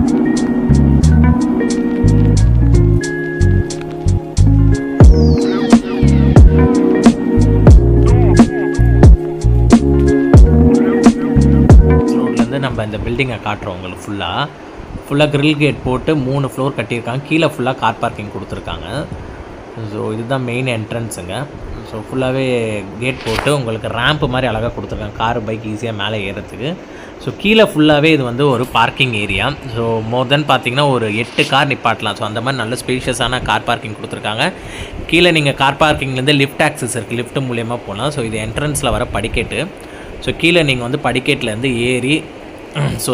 ரோட்லேருந்து நம்ம இந்த பில்டிங்கை காட்டுறோம் உங்களுக்கு ஃபுல்லாக ஃபுல்லாக கிரில் கேட் போட்டு மூணு ஃப்ளோர் கட்டியிருக்காங்க கீழே ஃபுல்லாக கார் பார்க்கிங் கொடுத்துருக்காங்க ஸோ இதுதான் மெயின் என்ட்ரன்ஸுங்க ஸோ ஃபுல்லாகவே கேட் போட்டு உங்களுக்கு ரேம்ப் மாதிரி அழகாக கொடுத்துருக்காங்க கார் பைக் ஈஸியாக மேலே ஏறத்துக்கு ஸோ கீழே ஃபுல்லாகவே இது வந்து ஒரு parking area so more then பார்த்தீங்கன்னா ஒரு எட்டு கார் நிப்பாட்டலாம் ஸோ அந்த மாதிரி நல்ல ஸ்பேஷியஸான கார் பார்க்கிங் கொடுத்துருக்காங்க கீழே நீங்கள் கார் பார்க்கிங்லேருந்து லிஃப்ட் ஆக்சஸ் இருக்குது லிஃப்ட் மூலியமாக போகலாம் ஸோ இது என்ட்ரன்ஸில் வர படிக்கட்டு ஸோ கீழே நீங்கள் வந்து படிக்கட்டிலேருந்து ஏறி ஸோ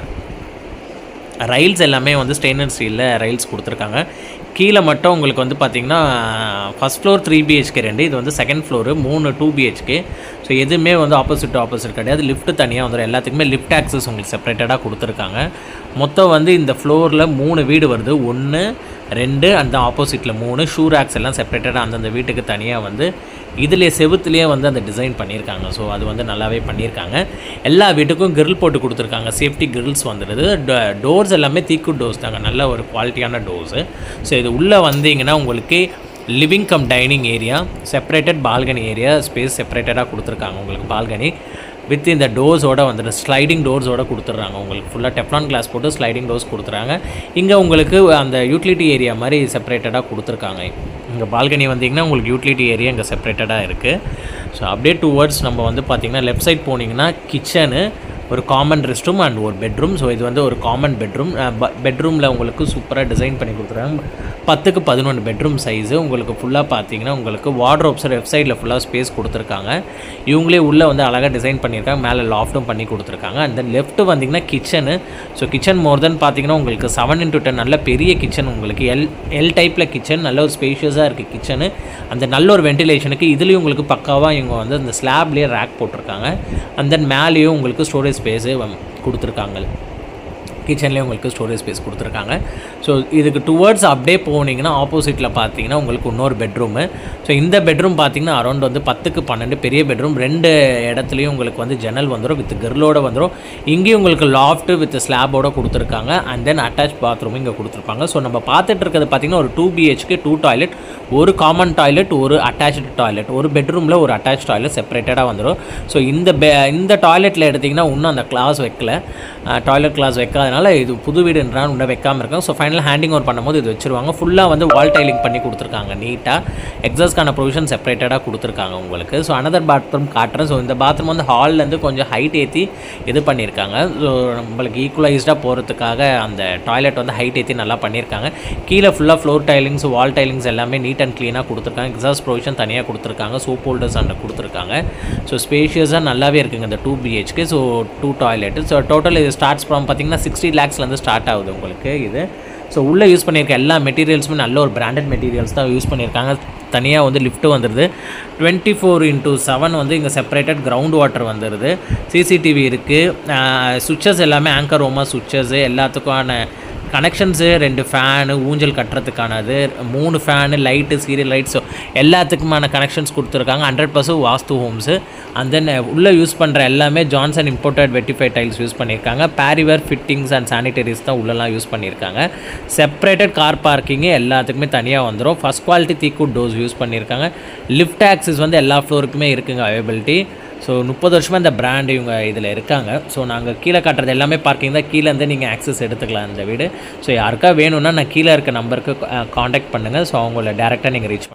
ரயில்ஸ் எல்லாமே வந்து ஸ்டெயின்லெஸ் ஸ்டீலில் ரயில்ஸ் கொடுத்துருக்காங்க கீழே மட்டும் உங்களுக்கு வந்து பார்த்தீங்கன்னா ஃபஸ்ட் ஃப்ளோர் த்ரீ பிஹெச்கே ரெண்டு இது வந்து செகண்ட் ஃப்ளோரு மூணு டூ பிஹெச்கே ஸோ எதுவுமே வந்து ஆப்போசிட் ஆப்போசிட் கிடையாது லிஃப்ட் தனியாக வந்துடும் எல்லாத்துக்குமே லிஃப்ட் ஆக்சஸ் உங்களுக்கு செப்பரேட்டடாக கொடுத்துருக்காங்க மொத்தம் வந்து இந்த ஃப்ளோரில் மூணு வீடு வருது ஒன்று ரெண்டு அந்த ஆப்போசிட்டில் மூணு ஷூ ரேக்ஸ் எல்லாம் செப்பரேட்டடாக அந்தந்த வீட்டுக்கு தனியாக வந்து இதிலே செவுத்துலேயே வந்து அந்த டிசைன் பண்ணியிருக்காங்க ஸோ அது வந்து நல்லாவே பண்ணியிருக்காங்க எல்லா வீட்டுக்கும் கிரில் போட்டு கொடுத்துருக்காங்க சேஃப்டி கிரில்ஸ் வந்துடுது டோர்ஸ் எல்லாமே தீக்கு டோர்ஸ் தாங்க நல்ல ஒரு குவாலிட்டியான டோர்ஸு ஸோ இது உள்ளே வந்தீங்கன்னா உங்களுக்கு living cum dining area separated balcony area space செப்பரேட்டடாக கொடுத்துருக்காங்க உங்களுக்கு பால்கனி வித் இந்த டோர்ஸோட வந்துட்டு ஸ்லைடிங் டோர்ஸோட கொடுத்துட்றாங்க உங்களுக்கு ஃபுல்லாக டெஃப்லான் கிளாஸ் போட்டு ஸ்லைடிங் டோர்ஸ் கொடுத்துறாங்க இங்கே உங்களுக்கு அந்த யூட்டிலிட்டி ஏரியா மாதிரி செப்பரேட்டடாக கொடுத்துருக்காங்க இங்கே பால்கனி வந்தீங்கன்னா உங்களுக்கு யூட்டிலிட்டி ஏரியா இங்கே செப்பரேட்டடாக இருக்குது ஸோ அப்படியே டூ வேர்ட்ஸ் நம்ம வந்து பார்த்திங்கன்னா லெஃப்ட் சைட் போனீங்கன்னா கிச்சனு ஒரு காமன் ரெஸ்ட் ரூம் அண்ட் ஒரு பெட்ரூம் ஸோ இது வந்து ஒரு காமன் பெட்ரூம் பெட்ரூமில் உங்களுக்கு சூப்பராக டிசைன் பண்ணி கொடுத்துருக்காங்க பத்துக்கு பதினொன்று பெட்ரூம் சைஸு உங்களுக்கு ஃபுல்லாக பார்த்தீங்கன்னா உங்களுக்கு வார்ட்ரோப்ஸ் லெஃப்ட் சைடில் ஃபுல்லாக ஸ்பேஸ் கொடுத்துருக்காங்க இவங்களே உள்ளே வந்து அழகாக டிசைன் பண்ணியிருக்காங்க மேலே லாஃப்ட்டும் பண்ணி கொடுத்துருக்காங்க அண்ட் தென் லெஃப்ட்டு வந்தீங்கன்னா kitchen so kitchen more then பார்த்தீங்கன்னா உங்களுக்கு செவன் இன்ட்டு டென் நல்ல பெரிய கிச்சன் உங்களுக்கு எல் எல் டைப்பில் கிச்சன் நல்ல ஒரு ஸ்பேஷியஸாக இருக்குது கிச்சனு அந்த நல்ல ஒரு வென்டிலேஷனுக்கு இதுலேயும் உங்களுக்கு பக்காவாக இவங்க வந்து அந்த ஸ்லாப்லேயே ரேக் போட்டிருக்காங்க அண்ட் தென் மேலேயும் உங்களுக்கு ஸ்டோரேஜ் ஸ்பேஸு கொடுத்துருக்காங்க கிச்சன்லேயே உங்களுக்கு ஸ்டோரேஜ் ஸ்பேஸ் கொடுத்துருக்காங்க ஸோ இதுக்கு டுவர்ட்ஸ் அப்படியே போனீங்கன்னா ஆப்போசிட்டில் பார்த்தீங்கன்னா உங்களுக்கு இன்னொரு பெட்ரூமு ஸோ இந்த பெட்ரூம் பார்த்தீங்கன்னா அரௌண்ட் வந்து பத்துக்கு பன்னெண்டு பெரிய பெட்ரூம் ரெண்டு இடத்துலையும் உங்களுக்கு வந்து ஜன்னல் வந்துடும் வித் கிரிலோட வந்துடும் இங்கேயும் உங்களுக்கு லாஃப்ட்டு வித் ஸ்லாபோட கொடுத்துருக்காங்க அண்ட் தென் அட்டாச் பாத்ரூம் இங்கே கொடுத்துருப்பாங்க ஸோ நம்ம பார்த்துட்டு இருக்கிறது பார்த்தீங்கன்னா ஒரு டூ பிஹெச்கே டூ டாய்லெட் ஒரு காமன் டாய்லெட் ஒரு அட்டாச்சு டாய்லெட் ஒரு பெட்ரூமில் ஒரு அட்டாச் டாய்லெட் செப்பரேட்டடாக வந்துடும் ஸோ இந்த பெ இந்த டாய்லெட்டில் எடுத்திங்கன்னா இன்னும் அந்த கிளாஸ் வைக்கல டாய்லெட் கிளாஸ் வைக்காதனால இது புது வீடுன்றான் இன்னும் வைக்காமல் இருக்காங்க ஸோ ஃபைனலாக ஹேண்டிங் ஓவர் பண்ணும்போது இது வச்சுருவாங்க ஃபுல்லாக வந்து வால் டைலிங் பண்ணி கொடுத்துருக்காங்க நீட்டாக எக்ஸாஸ்க்கான ப்ரொவிஷன் செப்பரேட்டடாக கொடுத்துருக்காங்க உங்களுக்கு ஸோ அனதர் பாத்ரூம் காட்டுறேன் ஸோ இந்த பாத்ரூம் வந்து ஹால்லேருந்து கொஞ்சம் ஹைட் ஏற்றி இது பண்ணியிருக்காங்க ஸோ நம்மளுக்கு ஈக்குவலைஸ்டாக போகிறதுக்காக அந்த டாய்லெட் வந்து ஹைட் ஏற்றி நல்லா பண்ணியிருக்காங்க கீழே ஃபுல்லாக ஃப்ளோர் டைலிங்ஸ் வால் டைலிங்ஸ் எல்லாமே நீட் அண்ட் க்ளீனாக கொடுத்துருக்காங்க எக்ஸாஸ்ட் ப்ரொவிஷன் தனியாக கொடுத்துருக்காங்க சோப் ஹோல்டர்ஸ் அண்ட் கொடுத்துருக்காங்க ஸோ ஸ்பேஷியஸாக நல்லாவே இருக்குங்க இந்த two BHK so two toilet so total இது ஸ்டார்ட்ஸ் ஃப்ரம் பார்த்தீங்கன்னா சிக்ஸ்டி லேக்ஸ்லேருந்து ஸ்டார்ட் ஆகுது உங்களுக்கு இது ஸோ உள்ளே யூஸ் பண்ணியிருக்க எல்லா மெட்டீரியல்ஸுமே நல்ல ஒரு பிராண்டட் மெட்டீரியல்ஸ் தான் யூஸ் பண்ணியிருக்காங்க தனியாக வந்து லிஃப்ட்டு வந்துடுது டுவெண்ட்டி ஃபோர் இன்ட்டு செவன் வந்து இங்கே செப்பரேட்டட் கிரவுண்ட் வாட்டர் வந்துடுது சிசிடிவி இருக்குது சுவிட்சஸ் எல்லாமே ஆங்கர் ரோமா சுவிட்சஸ்ஸு எல்லாத்துக்கான கனெக்ஷன்ஸு ரெண்டு ஃபேனு ஊஞ்சல் கட்டுறதுக்கானது மூணு ஃபேனு லைட்டு சீரியல் லைட்ஸோ எல்லாத்துக்குமான கனெக்ஷன்ஸ் கொடுத்துருக்காங்க hundred percent vastu homes and then உள்ளே யூஸ் பண்ணுற எல்லாமே Johnson imported vitrified tiles use பண்ணியிருக்காங்க பேரிவேர் ஃபிட்டிங்ஸ் அண்ட் சானிடரிஸ் தான் உள்ளெல்லாம் யூஸ் பண்ணியிருக்காங்க செப்பரேட்டட் கார் பார்க்கிங்கு எல்லாத்துக்குமே தனியாக வந்துடும் first quality teak wood doors use பண்ணியிருக்காங்க லிஃப்ட் ஆக்சஸ் வந்து எல்லா ஃப்ளோருக்குமே இருக்குங்க அவைபிலிட்டி ஸோ முப்பது வருஷமாக இந்த பிராண்ட் இவங்க இதில் இருக்காங்க ஸோ நாங்கள் கீழே காட்டுறது எல்லாமே பார்க்கிங் தான் கீழே இருந்து நீங்கள் ஆக்சஸ் எடுத்துக்கலாம் இந்த வீடு ஸோ யாருக்கா வேணும்னா நான் கீழே இருக்க நம்பருக்கு காண்டாக்ட் பண்ணுங்கள் ஸோ அவங்கள டேரெக்டாக நீங்கள் ரீச்